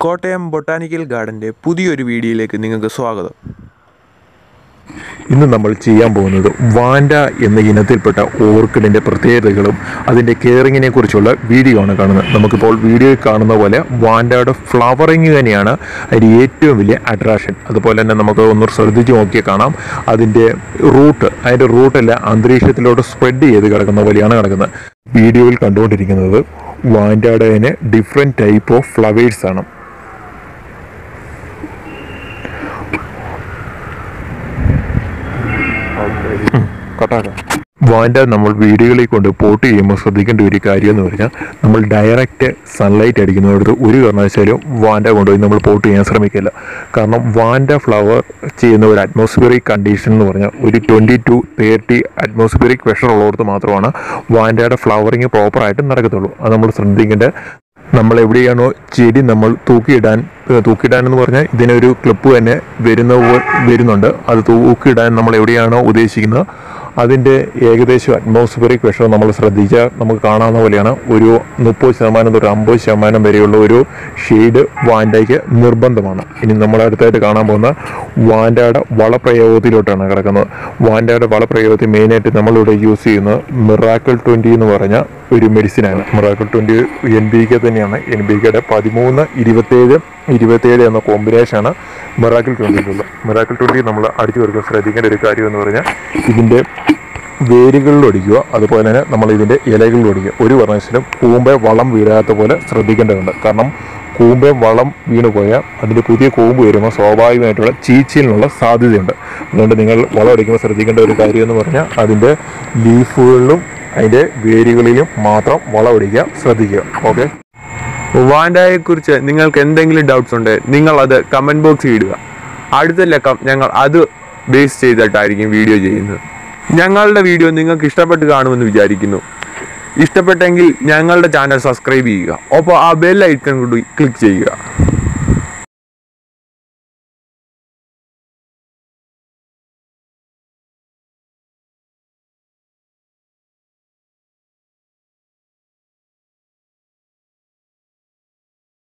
Kottayam botanical ഗാർഡൻ്റെ പുതിയൊരു വീഡിയോയിലേക്ക് നിങ്ങൾക്ക് സ്വാഗതം ഇന്ന് നമ്മൾ ചെയ്യാൻ പോകുന്നത് വാൻഡ എന്ന ഇനത്തിൽപ്പെട്ട ഓർക്കിഡിൻ്റെ പ്രത്യേകതകളും അതിൻ്റെ കെയറിങ്ങിനെ കുറിച്ചുള്ള വീഡിയോ ആണ് കാണുന്നത് നമുക്കിപ്പോൾ വീഡിയോയിൽ കാണുന്ന പോലെ വാൻഡയുടെ ഫ്ലവറിങ് തന്നെയാണ് അതിൻ്റെ ഏറ്റവും വലിയ അട്രാക്ഷൻ അതുപോലെ തന്നെ നമുക്ക് ഒന്ന് ശ്രദ്ധിച്ച് നോക്കിയാൽ കാണാം അതിൻ്റെ റൂട്ട് അതിൻ്റെ റൂട്ടെല്ലാം അന്തരീക്ഷത്തിലോട്ട് സ്പ്രെഡ് ചെയ്ത് കിടക്കുന്ന പോലെയാണ് കിടക്കുന്നത് വീഡിയോയിൽ കണ്ടുകൊണ്ടിരിക്കുന്നത് വാൻഡയുടെ തന്നെ ഡിഫറെൻറ്റ് ടൈപ്പ് ഓഫ് ഫ്ലവേഴ്സ് ആണ് കട്ടാക്കാം വാൻഡ നമ്മൾ വീടുകളിൽ കൊണ്ട് പോട്ട് ചെയ്യുമ്പോൾ ശ്രദ്ധിക്കേണ്ട ഒരു കാര്യം എന്ന് പറഞ്ഞാൽ നമ്മൾ ഡയറക്റ്റ് സൺലൈറ്റ് അടിക്കുന്നിടത്ത് ഒരു കാരണവശാലും വാൻഡ കൊണ്ടുപോയി നമ്മൾ പോട്ട് ചെയ്യാൻ ശ്രമിക്കില്ല കാരണം വാൻഡ ഫ്ലവർ ചെയ്യുന്ന ഒരു അറ്റ്മോസ്ഫിയറിക് കണ്ടീഷൻ എന്ന് പറഞ്ഞാൽ ഒരു twenty two thirty atmospheric pressure ഉള്ളിടത്ത് മാത്രമാണ് വാൻഡയുടെ ഫ്ലവറിങ് പ്രോപ്പറായിട്ട് നടക്കത്തുള്ളൂ അത് നമ്മൾ ശ്രദ്ധിക്കേണ്ട നമ്മൾ എവിടെയാണോ ചെടി നമ്മൾ തൂക്കിയിടാൻ ഏഹ് തൂക്കിയിടാൻ എന്ന് പറഞ്ഞാൽ ഇതിനൊരു ക്ലിപ്പ് തന്നെ വരുന്ന പോ- വരുന്നുണ്ട് അത് തൂക്കിയിടാൻ നമ്മൾ എവിടെയാണോ ഉദ്ദേശിക്കുന്നത് അതിൻ്റെ ഏകദേശം അറ്റ്മോസ്ഫിയറിക് പ്രഷർ നമ്മൾ ശ്രദ്ധിച്ചാൽ നമുക്ക് കാണാവുന്ന പോലെയാണ് ഒരു മുപ്പത് ശതമാനം തൊട്ട് അമ്പത് ശതമാനം വരെയുള്ള ഒരു ഷെയ്ഡ് വാൻഡയ്ക്ക് നിർബന്ധമാണ് ഇനി നമ്മൾ അടുത്തായിട്ട് കാണാൻ പോകുന്ന വാൻഡയുടെ വളപ്രയോഗത്തിലോട്ടാണ് കിടക്കുന്നത് വാൻഡയുടെ വളപ്രയോഗത്തിൽ മെയിനായിട്ട് നമ്മളിവിടെ യൂസ് ചെയ്യുന്നത് മിറാക്കിൾ ട്വൻറ്റി എന്ന് പറഞ്ഞ ഒരു മെഡിസിനാണ് miracle twenty N B K തന്നെയാണ് എൻ ബി കെയുടെ പതിമൂന്ന് ഇരുപത്തേഴ് ഇരുപത്തേഴ് എന്ന കോമ്പിനേഷനാണ് മിറാക്കിൾ ട്വൻറ്റിയിലുള്ള മിറാക്കിൾ ട്വൻറ്റി നമ്മൾ അടിച്ചു കൊടുക്കാൻ ശ്രദ്ധിക്കേണ്ട ഒരു കാര്യം എന്ന് പറഞ്ഞാൽ ഇതിൻ്റെ വേരുകളിൽ ഒടിക്കുക അതുപോലെ തന്നെ നമ്മൾ ഇതിൻ്റെ ഇലകളിൽ ഒടിക്കുക ഒരു കാരണവശാലും കൂമ്പെ വളം വീഴാത്ത പോലെ ശ്രദ്ധിക്കേണ്ടതുണ്ട് കാരണം കൂമ്പെ വളം വീണു പോയാൽ അതിൻ്റെ പുതിയ കൂമ്പ് വരുമ്പോൾ സ്വാഭാവികമായിട്ടുള്ള ചീച്ചിലിനുള്ള സാധ്യതയുണ്ട് അതുകൊണ്ട് നിങ്ങൾ വളം അടിക്കുമ്പോൾ ശ്രദ്ധിക്കേണ്ട ഒരു കാര്യം എന്ന് പറഞ്ഞാൽ അതിൻ്റെ ലീഫുകളിലും അതിൻ്റെ വേരുകളിലും മാത്രം വളം അടിക്കുക ശ്രദ്ധിക്കുക ഓക്കെ വാൻഡയെ കുറിച്ച് നിങ്ങൾക്ക് എന്തെങ്കിലും ഡൗട്ട്സ് ഉണ്ട് നിങ്ങൾ അത് കമൻറ്റ് ബോക്സിൽ ഇടുക അടുത്ത ലക്കം ഞങ്ങൾ അത് ബേസ് ചെയ്തിട്ടായിരിക്കും വീഡിയോ ചെയ്യുന്നത് ഞങ്ങളുടെ വീഡിയോ നിങ്ങൾക്ക് ഇഷ്ടപ്പെട്ട് കാണുമെന്ന് വിചാരിക്കുന്നു ഇഷ്ടപ്പെട്ടെങ്കിൽ ഞങ്ങളുടെ ചാനൽ സബ്സ്ക്രൈബ് ചെയ്യുക ഒപ്പം ആ ബെൽ ഐക്കൺ കൂടി ക്ലിക്ക് ചെയ്യുക